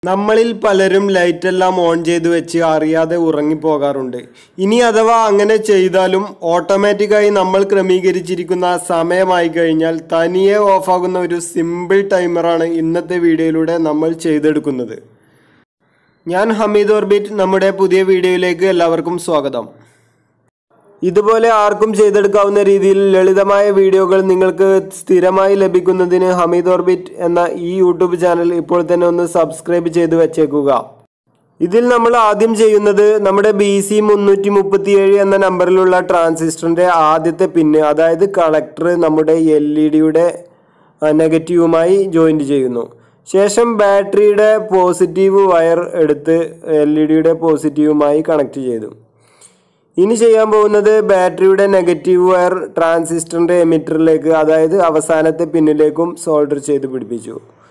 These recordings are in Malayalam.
നമ്മളിൽ പലരും ലൈറ്റെല്ലാം ഓൺ ചെയ്ത് വെച്ച് അറിയാതെ ഉറങ്ങിപ്പോകാറുണ്ട് ഇനി അഥവാ അങ്ങനെ ചെയ്താലും ഓട്ടോമാറ്റിക്കായി നമ്മൾ ക്രമീകരിച്ചിരിക്കുന്ന സമയമായി കഴിഞ്ഞാൽ തനിയെ ഓഫാകുന്ന ഒരു സിമ്പിൾ ടൈമറാണ് ഇന്നത്തെ വീഡിയോയിലൂടെ നമ്മൾ ചെയ്തെടുക്കുന്നത് ഞാൻ ഹമീദ് ഓർബിറ്റ് നമ്മുടെ പുതിയ വീഡിയോയിലേക്ക് എല്ലാവർക്കും സ്വാഗതം ഇതുപോലെ ആർക്കും ചെയ്തെടുക്കാവുന്ന രീതിയിൽ ലളിതമായ വീഡിയോകൾ നിങ്ങൾക്ക് സ്ഥിരമായി ലഭിക്കുന്നതിന് ഹമീദ് ഓർബിറ്റ് എന്ന ഈ യൂട്യൂബ് ചാനൽ ഇപ്പോൾ തന്നെ ഒന്ന് സബ്സ്ക്രൈബ് ചെയ്ത് വെച്ചേക്കുക ഇതിൽ നമ്മൾ ആദ്യം ചെയ്യുന്നത് നമ്മുടെ ബി സി മുന്നൂറ്റി മുപ്പത്തിയേഴ് എന്ന നമ്പറിലുള്ള ട്രാൻസിസ്റ്ററിൻ്റെ ആദ്യത്തെ പിന്ന് അതായത് കളക്ടർ നമ്മുടെ എൽ ഇ ഡിയുടെ നെഗറ്റീവുമായി ജോയിൻറ്റ് ചെയ്യുന്നു ശേഷം ബാറ്ററിയുടെ പോസിറ്റീവ് വയർ എടുത്ത് എൽ ഇ ഡിയുടെ പോസിറ്റീവുമായി കണക്ട് ചെയ്തു ഇനി ചെയ്യാൻ പോകുന്നത് ബാറ്ററിയുടെ നെഗറ്റീവ് വയർ ട്രാൻസിസ്റ്ററിന്റെ എമിറ്ററിലേക്ക് അതായത് അവസാനത്തെ പിന്നിലേക്കും സോൾഡർ ചെയ്ത് പിടിപ്പിച്ചു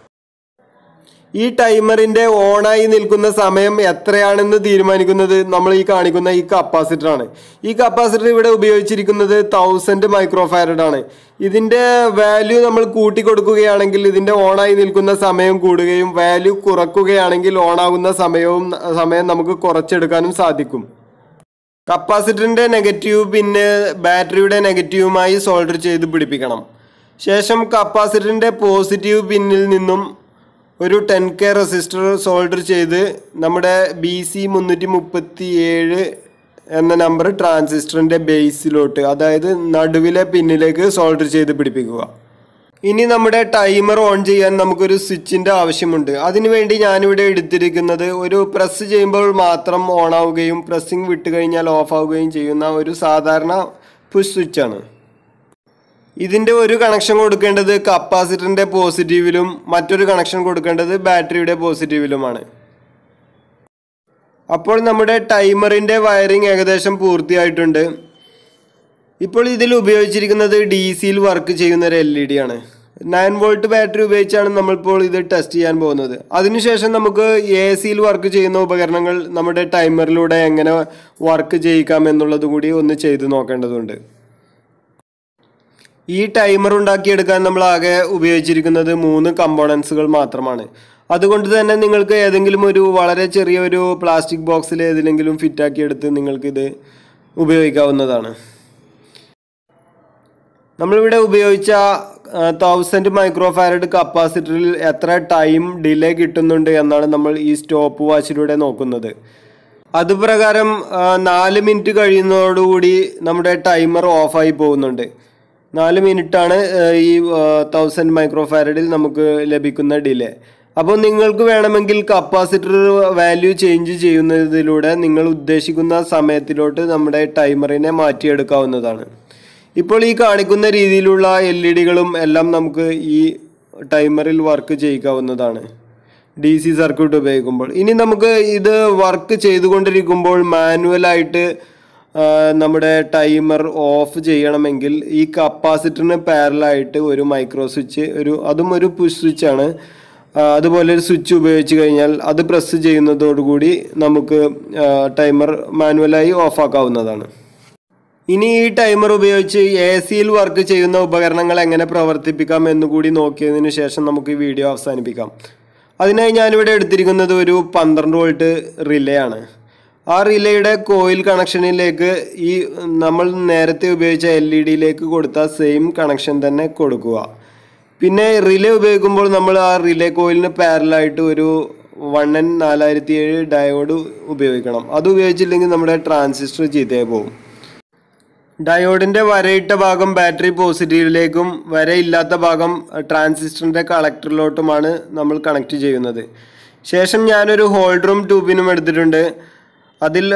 ഈ ടൈമറിന്റെ ഓണായി നിൽക്കുന്ന സമയം എത്രയാണെന്ന് തീരുമാനിക്കുന്നത് നമ്മൾ ഈ കാണിക്കുന്ന ഈ കപ്പാസിറ്റർ ആണ് ഈ കപ്പാസിറ്റർ ഇവിടെ ഉപയോഗിച്ചിരിക്കുന്നത് തൗസൻഡ് മൈക്രോഫാരഡ് ആണ് ഇതിന്റെ വാല്യൂ നമ്മൾ കൂട്ടി കൊടുക്കുകയാണെങ്കിൽ ഇതിന്റെ ഓണായി നിൽക്കുന്ന സമയം കൂടുകയും വാല്യൂ കുറക്കുകയാണെങ്കിൽ ഓണാകുന്ന സമയവും സമയം നമുക്ക് കുറച്ചെടുക്കാനും സാധിക്കും കപ്പാസിറ്ററിന്റെ നെഗറ്റീവ് പിന്നെ ബാറ്ററിയുടെ നെഗറ്റീവുമായി സോൾഡർ ചെയ്ത് പിടിപ്പിക്കണം ശേഷം കപ്പാസിറ്ററിന്റെ പോസിറ്റീവ് പിന്നിൽ നിന്നും ഒരു ടെൻ കെ റെസിസ്റ്റർ സോൾഡർ ചെയ്ത് നമ്മുടെ ബി സി മുന്നൂറ്റി മുപ്പത്തി ഏഴ് എന്ന നമ്പർ ട്രാൻസിസ്റ്ററിന്റെ ബേസിലോട്ട് അതായത് നടുവിലെ പിന്നിലേക്ക് സോൾഡർ ചെയ്ത് പിടിപ്പിക്കുക ഇനി നമ്മുടെ ടൈമർ ഓൺ ചെയ്യാൻ നമുക്കൊരു സ്വിച്ചിൻ്റെ ആവശ്യമുണ്ട് അതിനുവേണ്ടി ഞാനിവിടെ എടുത്തിരിക്കുന്നത് ഒരു പ്രസ് ചെയ്യുമ്പോൾ മാത്രം ഓൺ ആവുകയും പ്രസ്സിങ് വിട്ട് കഴിഞ്ഞാൽ ഓഫ് ആവുകയും ചെയ്യുന്ന ഒരു സാധാരണ പുഷ് സ്വിച്ചാണ് ഇതിൻ്റെ ഒരു കണക്ഷൻ കൊടുക്കേണ്ടത് കപ്പാസിറ്ററിൻ്റെ പോസിറ്റീവിലും മറ്റൊരു കണക്ഷൻ കൊടുക്കേണ്ടത് ബാറ്ററിയുടെ പോസിറ്റീവിലുമാണ് അപ്പോൾ നമ്മുടെ ടൈമറിൻ്റെ വയറിംഗ് ഏകദേശം പൂർത്തിയായിട്ടുണ്ട് ഇപ്പോൾ ഇതിൽ ഉപയോഗിച്ചിരിക്കുന്നത് ഡി സിയിൽ വർക്ക് ചെയ്യുന്ന ഒരു എൽ ഇ ഡി ആണ് നയൻ വോൾട്ട് ബാറ്ററി ഉപയോഗിച്ചാണ് നമ്മളിപ്പോൾ ഇത് ടെസ്റ്റ് ചെയ്യാൻ പോകുന്നത് അതിനുശേഷം നമുക്ക് എ സിയിൽ വർക്ക് ചെയ്യുന്ന ഉപകരണങ്ങൾ നമ്മുടെ ടൈമറിലൂടെ എങ്ങനെ വർക്ക് ചെയ്യിക്കാം എന്നുള്ളത് കൂടി ഒന്ന് ചെയ്ത് നോക്കേണ്ടതുണ്ട് ഈ ടൈമർ ഉണ്ടാക്കിയെടുക്കാൻ നമ്മൾ ആകെ ഉപയോഗിച്ചിരിക്കുന്നത് മൂന്ന് കമ്പോണൻസുകൾ മാത്രമാണ് അതുകൊണ്ട് തന്നെ നിങ്ങൾക്ക് ഏതെങ്കിലും ഒരു വളരെ ചെറിയ ഒരു പ്ലാസ്റ്റിക് ബോക്സിൽ ഏതിലെങ്കിലും ഫിറ്റാക്കിയെടുത്ത് നിങ്ങൾക്കിത് ഉപയോഗിക്കാവുന്നതാണ് നമ്മളിവിടെ ഉപയോഗിച്ച തൗസൻഡ് മൈക്രോഫാരഡ് കപ്പാസിറ്ററിൽ എത്ര ടൈം ഡിലേ കിട്ടുന്നുണ്ട് എന്നാണ് നമ്മൾ ഈ സ്റ്റോപ്പ് വാച്ചിലൂടെ നോക്കുന്നത് അതുപ്രകാരം ആ, നാല് മിനിറ്റ് കഴിയുന്നതോടുകൂടി നമ്മുടെ ടൈമർ ഓഫായി പോകുന്നുണ്ട് നാല് മിനിറ്റാണ് ഈ തൗസൻഡ് മൈക്രോഫാരഡിൽ നമുക്ക് ലഭിക്കുന്ന ഡിലേ അപ്പോൾ നിങ്ങൾക്ക് വേണമെങ്കിൽ കപ്പാസിറ്റർ വാല്യൂ ചേഞ്ച് ചെയ്യുന്നതിലൂടെ നിങ്ങൾ ഉദ്ദേശിക്കുന്ന സമയത്തിലോട്ട് നമ്മുടെ ടൈമറിനെ മാറ്റിയെടുക്കാവുന്നതാണ് ഇപ്പോൾ ഈ കാണിക്കുന്ന രീതിയിലുള്ള എൽ ഇ ഡികളും എല്ലാം നമുക്ക് ഈ ടൈമറിൽ വർക്ക് ചെയ്യിക്കാവുന്നതാണ് ഡി സി സർക്യൂട്ട് ഉപയോഗിക്കുമ്പോൾ ഇനി നമുക്ക് ഇത് വർക്ക് ചെയ്തുകൊണ്ടിരിക്കുമ്പോൾ മാനുവലായിട്ട് നമ്മുടെ ടൈമർ ഓഫ് ചെയ്യണമെങ്കിൽ ഈ കപ്പാസിറ്ററിന് പാരലായിട്ട് ഒരു മൈക്രോ സ്വിച്ച് ഒരു അതും ഒരു പുഷ് സ്വിച്ചാണ് അതുപോലെ ഒരു സ്വിച്ച് ഉപയോഗിച്ച് കഴിഞ്ഞാൽ അത് പ്രസ് ചെയ്യുന്നതോടുകൂടി നമുക്ക് ടൈമർ മാനുവലായി ഓഫ് ആക്കാവുന്നതാണ് ഇനി ഈ ടൈമർ ഉപയോഗിച്ച് എ സിയിൽ വർക്ക് ചെയ്യുന്ന ഉപകരണങ്ങൾ എങ്ങനെ പ്രവർത്തിപ്പിക്കാം എന്നുകൂടി നോക്കിയതിനു ശേഷം നമുക്ക് ഈ വീഡിയോ അവസാനിപ്പിക്കാം അതിനായി ഞാനിവിടെ എടുത്തിരിക്കുന്നത് ഒരു പന്ത്രണ്ട് വോൾട്ട് റിലേ ആണ് ആ റിലേയുടെ കോയിൽ കണക്ഷനിലേക്ക് ഈ നമ്മൾ നേരത്തെ ഉപയോഗിച്ച എൽ ഇ ഡിയിലേക്ക് കൊടുത്ത സെയിം കണക്ഷൻ തന്നെ കൊടുക്കുക പിന്നെ റിലേ ഉപയോഗിക്കുമ്പോൾ നമ്മൾ ആ റിലേ കോയിലിന് പാരലായിട്ട് ഒരു വൺ എൻ നാലായിരത്തി ഏഴ് ഡയോഡ് ഉപയോഗിക്കണം അത് ഉപയോഗിച്ചില്ലെങ്കിൽ നമ്മുടെ ട്രാൻസിസ്റ്റർ ചീത്തയായി പോകും ഡയോഡിന്റെ വരയിട്ട ഭാഗം ബാറ്ററി പോസിറ്റീവിലേക്കും വരയില്ലാത്ത ഭാഗം ട്രാൻസിസ്റ്ററിന്റെ കളക്ടറിലോട്ടുമാണ് നമ്മൾ കണക്ട് ചെയ്യുന്നത് ശേഷം ഞാനൊരു ഹോൾഡറും ട്യൂബിനും എടുത്തിട്ടുണ്ട് അതിൽ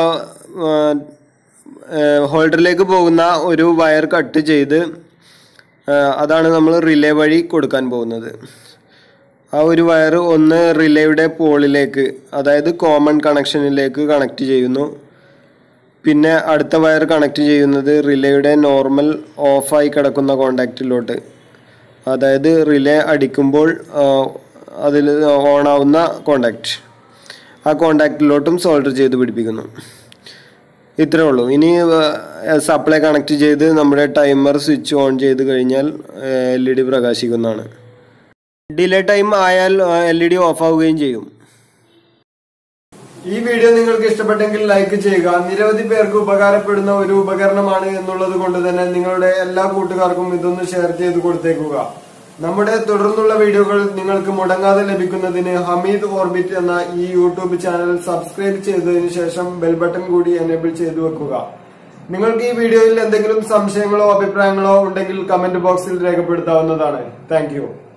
ഹോൾഡറിലേക്ക് പോകുന്ന ഒരു വയർ കട്ട് ചെയ്ത് ആ, അതാണ് നമ്മൾ റിലേ വഴി കൊടുക്കാൻ പോകുന്നത് ആ ഒരു വയർ ഒന്ന് റിലേയുടെ പോളിലേക്ക് അതായത് കോമൺ കണക്ഷനിലേക്ക് കണക്ട് ചെയ്യുന്നു പിന്നെ അടുത്ത വയർ കണക്ട് ചെയ്യുന്നത് റിലേയുടെ നോർമൽ ഓഫായി കിടക്കുന്ന കോണ്ടാക്റ്റിലോട്ട് അതായത് റിലേ അടിക്കുമ്പോൾ അതിൽ ഓണാവുന്ന കോണ്ടാക്റ്റ് ആ കോണ്ടാക്റ്റിലോട്ടും സോൾഡർ ചെയ്ത് പിടിപ്പിക്കുന്നു ഇത്രേ ഉള്ളൂ ഇനി സപ്ലൈ കണക്ട് ചെയ്ത് നമ്മുടെ ടൈമർ സ്വിച്ച് ഓൺ ചെയ്ത് കഴിഞ്ഞാൽ എൽ ഇ ഡി പ്രകാശിക്കുന്നതാണ് ഡിലേ ടൈം ആയാൽ എൽ ഇ ഡി ഓഫ് ആവുകയും ചെയ്യും ഈ വീഡിയോ നിങ്ങൾക്ക് ഇഷ്ടപ്പെട്ടെങ്കിൽ ലൈക്ക് ചെയ്യുക നിരവധി പേർക്ക് ഉപകാരപ്പെടുന്ന ഒരു ഉപകരണമാണ് എന്നുള്ളത് കൊണ്ട് തന്നെ നിങ്ങളുടെ എല്ലാ കൂട്ടുകാർക്കും ഇതൊന്ന് ഷെയർ ചെയ്ത് കൊടുത്തേക്കുക നമ്മുടെ തുടർന്നുള്ള വീഡിയോകൾ നിങ്ങൾക്ക് മുടങ്ങാതെ ലഭിക്കുന്നതിന് ഹമീദ് ഓർബിറ്റ് എന്ന ഈ യൂട്യൂബ് ചാനൽ സബ്സ്ക്രൈബ് ചെയ്തതിനു ശേഷം ബെൽ ബട്ടൺ കൂടി എനേബിൾ ചെയ്തു വെക്കുക നിങ്ങൾക്ക് ഈ വീഡിയോയിൽ എന്തെങ്കിലും സംശയങ്ങളോ അഭിപ്രായങ്ങളോ ഉണ്ടെങ്കിൽ കമന്റ് ബോക്സിൽ രേഖപ്പെടുത്താവുന്നതാണ് താങ്ക്